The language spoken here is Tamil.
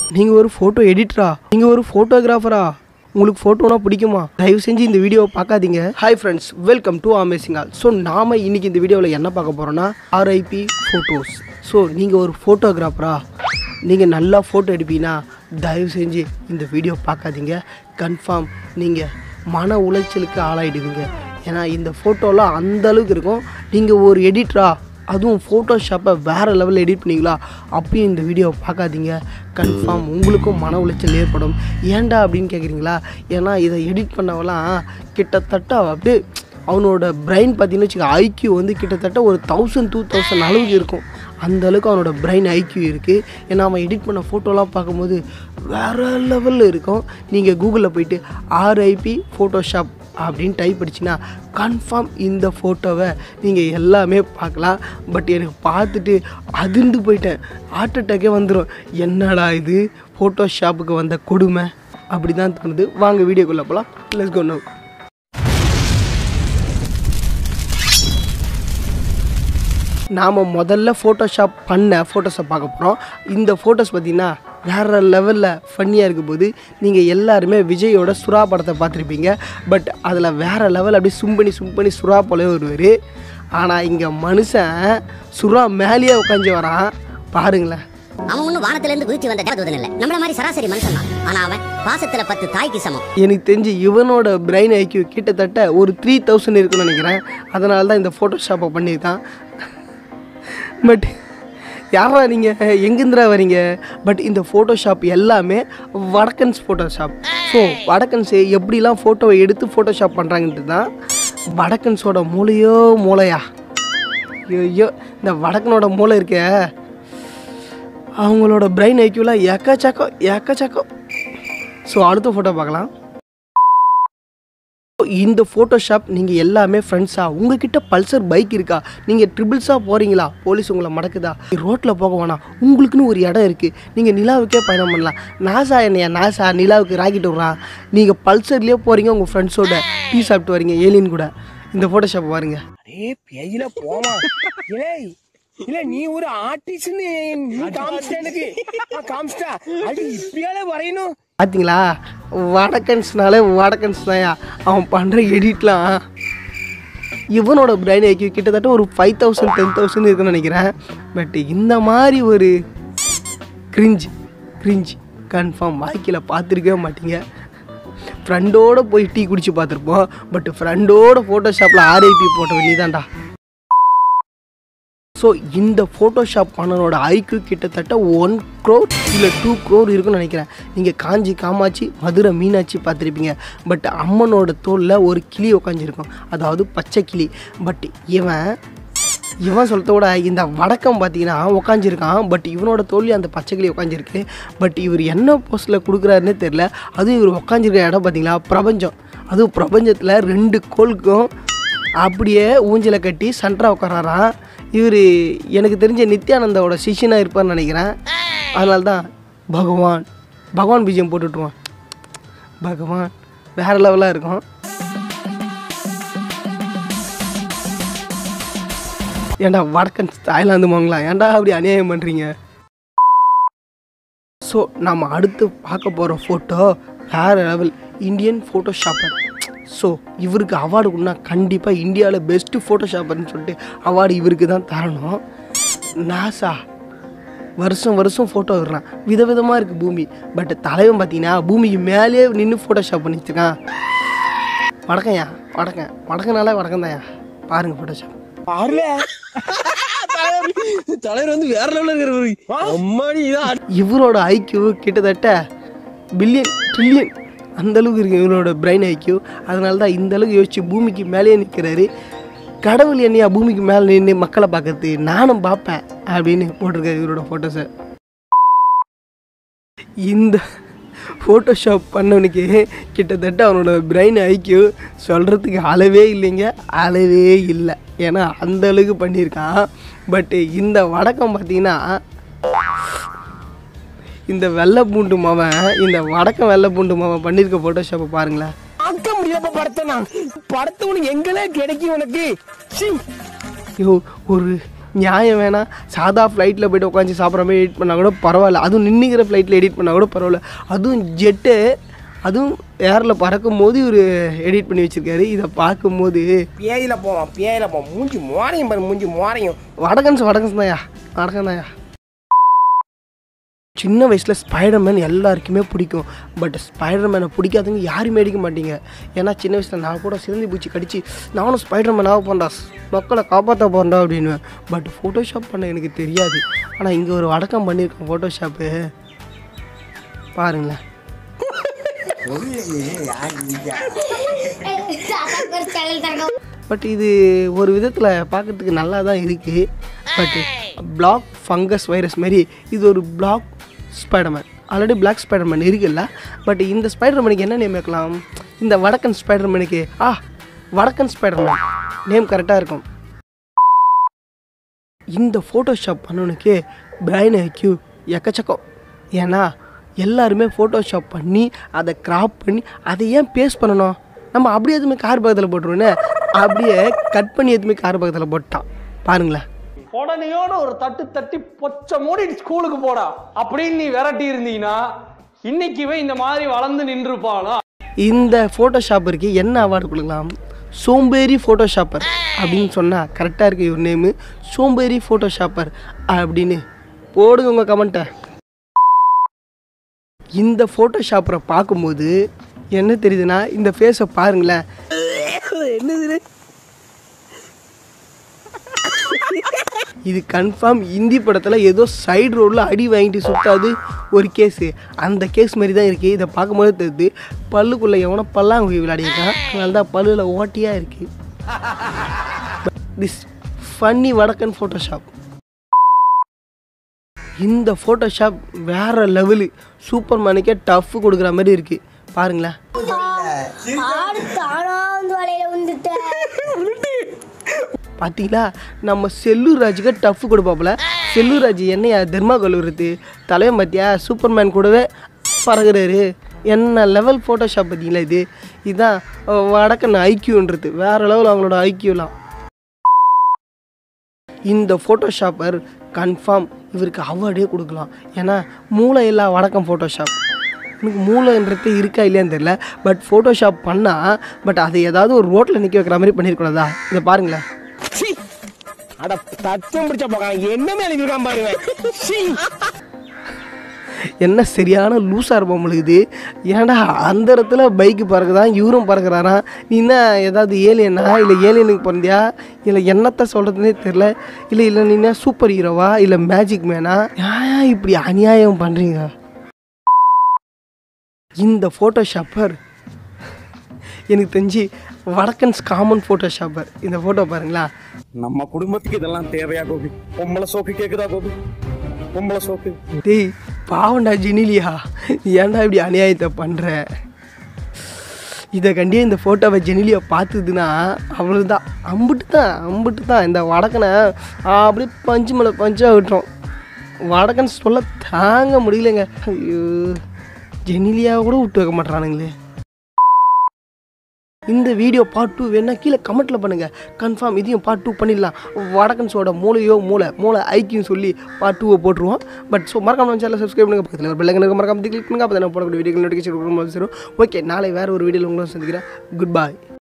நீங்கள் ஒரு ஃபோட்டோ எடிட்டரா நீங்கள் ஒரு ஃபோட்டோகிராஃபரா உங்களுக்கு ஃபோட்டோனா பிடிக்குமா தயவு செஞ்சு இந்த வீடியோவை பார்க்காதீங்க hi friends welcome to amazing all so நாம இன்னைக்கு இந்த வீடியோவில் என்ன பார்க்க போகிறோன்னா ஆர்ஐபி ஃபோட்டோஸ் ஸோ நீங்கள் ஒரு ஃபோட்டோகிராஃபரா நீங்கள் நல்லா ஃபோட்டோ எடுப்பீங்கன்னா தயவு செஞ்சு இந்த வீடியோ பார்க்காதீங்க கன்ஃபார்ம் நீங்கள் மன உளைச்சலுக்கு ஆளாயிடுவீங்க ஏன்னா இந்த ஃபோட்டோலாம் அந்த அளவுக்கு இருக்கும் நீங்கள் ஒரு எடிட்டரா அதுவும் ஃபோட்டோஷாப்பை வேறு லெவலில் எடிட் பண்ணீங்களா அப்பயும் இந்த வீடியோவை பார்க்காதீங்க கன்ஃபார்ம் உங்களுக்கும் மன உளைச்சல் ஏற்படும் ஏன்டா அப்படின்னு கேட்குறீங்களா ஏன்னா இதை எடிட் பண்ணவெல்லாம் கிட்டத்தட்ட அப்படியே அவனோட பிரெயின் பார்த்தீங்கன்னு வச்சுக்க ஐக்யூ வந்து கிட்டத்தட்ட ஒரு தௌசண்ட் டூ தௌசண்ட் அளவுக்கு இருக்கும் அந்த அளவுக்கு அவனோட பிரெயின் ஐக்யூ இருக்குது ஏன்னா அவன் எடிட் பண்ண ஃபோட்டோலாம் பார்க்கும்போது வேறு லெவலில் இருக்கும் நீங்கள் கூகுளில் போயிட்டு ஆர்ஐபி ஃபோட்டோஷாப் அப்படின்னு டைப் அடிச்சிங்கன்னா கன்ஃபார்ம் இந்த ஃபோட்டோவை நீங்கள் எல்லாமே பார்க்கலாம் பட் எனக்கு பார்த்துட்டு அதிர்ந்து போயிட்டேன் ஹார்ட் அட்டாக்கே வந்துடும் என்னடா இது ஃபோட்டோஷாப்புக்கு வந்த கொடுமை அப்படி தான் தோணுது வாங்க வீடியோக்குள்ளே போகலாம் லெட்ஸ் கோ நோ நாம் முதல்ல ஃபோட்டோஷாப் பண்ண ஃபோட்டோஸை பார்க்க போகிறோம் இந்த ஃபோட்டோஸ் பார்த்திங்கன்னா வேறு லெவலில் ஃபன்னியாக இருக்கும் போது நீங்கள் எல்லாருமே விஜயோட சுறா படத்தை பார்த்துருப்பீங்க பட் அதில் வேறு லெவல் அப்படியே சும்பனி சும்பனி சுறா போல வருவார் ஆனால் இங்கே மனுஷன் சுறா மேலேயே உட்காந்து வரான் பாருங்களேன் அவன் ஒன்னும் வானத்துல இருந்து குதிச்சு வந்த தேவதூதன் இல்ல நம்மள மாதிரி சராசரி மனுஷன் தான் ஆனா அவன் பாசத்துல பத்து தாய்க்கு சமம் எனக்கு தெரிஞ்சு இவனோட பிரெயின் ஐக்யூ கிட்டத்தட்ட ஒரு த்ரீ தௌசண்ட் இருக்குன்னு நினைக்கிறேன் அதனால தான் இந்த ஃபோட்டோஷாப்பை பண்ணியிருக்கான் பட் யாரா நீங்கள் எங்கேருந்துடா வரீங்க பட் இந்த ஃபோட்டோஷாப் எல்லாமே வடக்கன்ஸ் ஃபோட்டோஷாப் ஸோ வடக்கன்ஸ் எப்படிலாம் ஃபோட்டோவை எடுத்து ஃபோட்டோஷாப் பண்ணுறாங்கன்ட்டு தான் வடக்கன்ஸோட மூளையோ மூளையா ஐயோ இந்த வடக்கனோட மூளை இருக்கே அவங்களோட பிரெயின் ஐக்யூலாம் எக்கச்சக்கம் எக்கச்சக்கம் ஸோ அடுத்த ஃபோட்டோ பார்க்கலாம் இந்த ஃபோட்டோஷாப் நீங்கள் எல்லாமே ஃப்ரெண்ட்ஸாக உங்ககிட்ட பல்சர் பைக் இருக்கா நீங்கள் ட்ரிபிள்ஸாக போகிறீங்களா போலீஸ் உங்களை மடக்குதா ரோட்டில் போக வேணாம் உங்களுக்குன்னு ஒரு இடம் இருக்குது நீங்கள் நிலாவுக்கே பயணம் பண்ணலாம் நாசா என்னையா நாசா நிலாவுக்கு ராக்கெட் விட்றான் நீங்கள் பல்சர்லேயே போகிறீங்க உங்கள் ஃப்ரெண்ட்ஸோட டீ சாப்பிட்டு வரீங்க ஏலியன் கூட இந்த ஃபோட்டோஷாப் பாருங்க அடே பேயில போமா இல்லை இல்ல நீ ஒரு ஆர்டிஸ்ட்னு நீ காமிச்சிட்ட எனக்கு நான் காமிச்சிட்டா அது இப்படியால வரையணும் பார்த்தீங்களா வடக்கன்ஸ்னாலே வடக்கன்ஸ் தான்யா அவன் பண்ணுற எடிட்லாம் இவனோட பிரைன் ஐக்கியூ கிட்டத்தட்ட ஒரு ஃபைவ் தௌசண்ட் டென் தௌசண்ட் இருக்குன்னு நினைக்கிறேன் பட் இந்த மாதிரி ஒரு கிரிஞ்ச் கிரிஞ்ச் கன்ஃபார்ம் வாழ்க்கையில் பார்த்துருக்கவே மாட்டீங்க ஃப்ரெண்டோட போய் டீ குடிச்சு பார்த்துருப்போம் பட் ஃப்ரெண்டோட ஃபோட்டோஷாப்பில் ஆர்ஐபி போட்ட வேண்டியதான்டா ஸோ இந்த ஃபோட்டோஷாப் பண்ணனோட ஐக்கு கிட்டத்தட்ட ஒன் க்ரோர் இல்லை டூ க்ரோர் இருக்குன்னு நினைக்கிறேன் நீங்கள் காஞ்சி காமாட்சி மதுரை மீனாட்சி பார்த்துருப்பீங்க பட் அம்மனோட தோலில் ஒரு கிளி உட்காந்துருக்கும் அதாவது பச்சை கிளி பட் இவன் இவன் சொல்கிறத விட இந்த வடக்கம் பார்த்தீங்கன்னா உக்காஞ்சிருக்கான் பட் இவனோட தோல்வி அந்த பச்சை கிளி உட்காந்துருக்கு பட் இவர் என்ன போஸ்ட்டில் கொடுக்குறாருன்னே தெரில அதுவும் இவர் உட்காந்துருக்க இடம் பார்த்தீங்களா பிரபஞ்சம் அதுவும் பிரபஞ்சத்தில் ரெண்டு கோளுக்கும் அப்படியே ஊஞ்சலை கட்டி சென்டராக உட்காராராம் இவர் எனக்கு தெரிஞ்ச நித்யானந்தாவோட சிஷியனாக இருப்பார்னு நினைக்கிறேன் அதனால தான் பகவான் பகவான் பீஜம் போட்டுட்ருவான் பகவான் வேறு லெவலாக இருக்கும் ஏன்டா வடக்கன் தாய்லாந்து வாங்களா ஏன்டா அப்படி அநியாயம் பண்ணுறீங்க ஸோ நம்ம அடுத்து பார்க்க போகிற ஃபோட்டோ வேறு லெவல் இந்தியன் ஃபோட்டோஷாப்பர் ஸோ இவருக்கு அவார்டு கொடுனா கண்டிப்பாக இந்தியாவில் பெஸ்ட்டு ஃபோட்டோஷாப்பர்னு சொல்லிட்டு அவார்டு இவருக்கு தான் தரணும் நாசா வருஷம் வருஷம் ஃபோட்டோ விடுறான் விதவிதமாக இருக்குது பூமி பட் தலைவன் பார்த்தீங்கன்னா பூமிக்கு மேலேயே நின்று ஃபோட்டோஷாப் பண்ணிட்டுருக்கான் வடக்கன்யா வடக்கன் வடக்கனால வடக்கன் தான்யா பாருங்கள் ஃபோட்டோஷாப் பாருல தலைவர் வந்து வேற லெவல்ல இருக்கிறவரு அம்மாடி இதான் இவரோட ஐக்யூ கிட்டத்தட்ட பில்லியன் ட்ரில்லியன் அந்த அளவுக்கு இருக்கு இவரோட பிரெயின் ஐக்யூ அதனால தான் இந்த அளவுக்கு யோசிச்சு பூமிக்கு மேலேயே நிற்கிறாரு கடவுள் என்னையா பூமிக்கு மேலே நின்று மக்களை பார்க்கறது நானும் பார்ப்பேன் அப்படின்னு போட்டிருக்காரு இவரோட ஃபோட்டோஸை இந்த ஃபோட்டோஷாப் பண்ணவனுக்கு கிட்டத்தட்ட அவனோட பிரெயின் ஐக்யூ சொல்கிறதுக்கு அளவே இல்லைங்க அளவே இல்லை ஏன்னா அந்த அளவுக்கு பண்ணியிருக்கான் பட்டு இந்த வடக்கம் பார்த்தீங்கன்னா இந்த வெள்ளை பூண்டு மாவன் இந்த வடக்கம் வெள்ளை பூண்டு மாவன் பண்ணியிருக்க ஃபோட்டோஷாப்பை பாருங்களேன் பார்க்க முடியாம படத்தை நான் படத்தை உனக்கு எங்கெல்லாம் கிடைக்கும் உனக்கு சீ. ஐயோ ஒரு நியாயம் வேணாம் சாதா ஃப்ளைட்டில் போய்ட்டு உட்காந்து சாப்பிட்ற மாதிரி எடிட் பண்ணால் கூட பரவாயில்ல அதுவும் நின்றுக்கிற ஃப்ளைட்டில் எடிட் பண்ணால் கூட பரவாயில்ல அதுவும் ஜெட்டு அதுவும் ஏரில் பறக்கும் போது இவர் எடிட் பண்ணி வச்சுருக்காரு இதை பார்க்கும்போது பேயில போவான் பேயில போவான் மூஞ்சி மோரையும் பாரு மூஞ்சி மோரையும் வடகன்ஸ் வடகன்ஸ் தான்யா வடகன் தான்யா சின்ன வயசில் ஸ்பைடர்மேன் எல்லாருக்குமே பிடிக்கும் பட் ஸ்பைடர்மேனை பிடிக்காதவங்க யாருமே அடிக்க மாட்டீங்க ஏன்னா சின்ன வயசில் நான் கூட சிலந்தி பூச்சி கடிச்சு நானும் ஸ்பைடர்மேன் ஆக போகிறேன்டா மக்களை காப்பாற்ற போகிறேன்டா அப்படின்னு பட் ஃபோட்டோஷாப் பண்ண எனக்கு தெரியாது ஆனால் இங்கே ஒரு வடக்கம் பண்ணியிருக்கேன் ஃபோட்டோஷாப்பு பாருங்களேன் பட் இது ஒரு விதத்தில் பார்க்கறதுக்கு நல்லா தான் இருக்குது பட் பிளாக் ஃபங்கஸ் வைரஸ் மாதிரி இது ஒரு black spiderman already black spiderman இருக்குல்ல பட் இந்த ஸ்பைடர்மேனுக்கு என்ன நேம் வைக்கலாம் இந்த வடக்கன் ஸ்பைடர்மேனுக்கு ஆ வடக்கன் ஸ்பைடர்மேன் நேம் கரெக்டாக இருக்கும் இந்த ஃபோட்டோஷாப் பண்ணவனுக்கு பிரைன் ஐக்யூ எக்கச்சக்கம் ஏன்னா எல்லாருமே ஃபோட்டோஷாப் பண்ணி அதை கிராப் பண்ணி அதை ஏன் பேஸ்ட் பண்ணணும் நம்ம அப்படியே எதுவுமே கார் பக்கத்தில் போட்டுருவோன்னே அப்படியே கட் பண்ணி எதுவுமே கார் பக்கத்தில் போட்டான் பாருங்களேன் உடனேயோட ஒரு தட்டு தட்டி பொச்ச மூடி ஸ்கூலுக்கு போடா அப்படின்னு நீ விரட்டி இருந்தீங்கன்னா இன்னைக்குவே இந்த மாதிரி வளர்ந்து நின்றுப்பானா இந்த ஃபோட்டோஷாப்பருக்கு என்ன அவார்டு கொடுக்கலாம் சோம்பேறி ஃபோட்டோஷாப்பர் அப்படின்னு சொன்னால் கரெக்டாக இருக்கு இவர் நேமு சோம்பேறி ஃபோட்டோஷாப்பர் அப்படின்னு போடுங்க உங்கள் கமெண்ட்டை இந்த ஃபோட்டோஷாப்பரை பார்க்கும்போது என்ன தெரியுதுன்னா இந்த ஃபேஸை பாருங்களேன் என்னது இது? இது கன்ஃபார்ம் இந்தி படத்தில் ஏதோ சைடு ரோடில் அடி வாங்கிட்டு சுத்தாது ஒரு கேஸு அந்த கேஸ் மாதிரி தான் இருக்குது இதை பார்க்கும்போது தெரியுது பல்லுக்குள்ளே எவனோ பல்லாங்குழி விளையாடிருக்கான் அதனால தான் பல்லில் ஓட்டியாக இருக்குது திஸ் ஃபன்னி வடக்கன் ஃபோட்டோஷாப் இந்த ஃபோட்டோஷாப் வேற லெவலு சூப்பர் மேனுக்கே டஃப் கொடுக்குற மாதிரி இருக்குது பாருங்களேன் ஆடு தானாந்து வலையில வந்துட்டேன் பார்த்தீங்களா நம்ம செல்லூர் ராஜுக்கு டஃப் கொடுப்பாப்புல செல்லூர் ராஜு என்னையா தர்மா கழுவுறது தலைவன் பார்த்தியா சூப்பர்மேன் கூடவே பறகுறாரு என்ன லெவல் ஃபோட்டோஷாப் பார்த்தீங்களா இது இதுதான் வடக்கன் ஐக்கியூன்றது வேற லெவல் அவங்களோட ஐக்கியூலாம் இந்த ஃபோட்டோஷாப்பர் கன்ஃபார்ம் இவருக்கு அவார்டே கொடுக்கலாம் ஏன்னா மூளை இல்லா வடக்கம் ஃபோட்டோஷாப் எனக்கு மூளைன்றது இருக்கா இல்லையான்னு தெரியல பட் ஃபோட்டோஷாப் பண்ணால் பட் அதை ஏதாவது ஒரு ரோட்டில் நிற்க வைக்கிற மாதிரி பண்ணியிருக்கூடாதா இதை பாருங்களேன் சீ. அட தத்துவம் பிடிச்ச போக்கான் என்ன மேல இருக்கான் பாருங்க சீ. என்ன சரியான லூஸாக இருப்போம் உங்களுக்கு ஏன்டா அந்த இடத்துல பைக்கு பறக்குதான் இவரும் பறக்குறாராம் நீ என்ன ஏதாவது ஏலியனா இல்லை ஏலியனுக்கு பிறந்தியா இல்லை என்னத்த சொல்கிறதுனே தெரில இல்லை இல்லை நீ என்ன சூப்பர் ஹீரோவா இல்லை மேஜிக் மேனா ஏன் இப்படி அநியாயம் பண்ணுறீங்க இந்த ஃபோட்டோஷாப்பர் எனக்கு தெரிஞ்சு வடக்கன்ஸ் காமன் ஃபோட்டோஷாப்பர் இந்த ஃபோட்டோ பாருங்களா நம்ம குடும்பத்துக்கு இதெல்லாம் தேவையா கோபி பொம்பளை சோக்கு கேக்குதா கோபி பொம்பளை சோக்கு டேய் பாவண்டா ஜெனிலியா ஏன்டா இப்படி அநியாயத்தை பண்ணுற இதை கண்டியே இந்த ஃபோட்டோவை ஜெனிலியா பார்த்ததுன்னா அவ்வளோதான் அம்புட்டு தான் அம்புட்டு தான் இந்த வடக்கனை அப்படியே பஞ்சு மேலே பஞ்சாக விட்டுறோம் வடக்கன் சொல்ல தாங்க முடியலங்க ஐயோ ஜெனிலியா கூட விட்டு வைக்க மாட்றானுங்களே இந்த வீடியோ பார்ட் டூ வேணா கீழே கமெண்ட்டில் பண்ணுங்கள் கன்ஃபார்ம் இதையும் பார்ட் டூ பண்ணிடலாம் வடக்கன்ஸோட மூளையோ மூளை மூளை ஐக்கியம் சொல்லி பார்ட் டூவை போட்டுருவோம் பட் ஸோ மறக்காம சேனல் சப்ஸ்கிரைப் பண்ணுங்க பக்கத்தில் ஒரு பெல்லைக்கனுக்கு மறக்காம கிளிக் பண்ணுங்க அப்போ தான் போடக்கூடிய வீடியோ நோட்டிஃபிகேஷன் கொடுக்கும்போது சரி ஓகே நாளை வேறு ஒரு வீடியோவில் உங்களும் சந்திக்கிறேன் குட் பை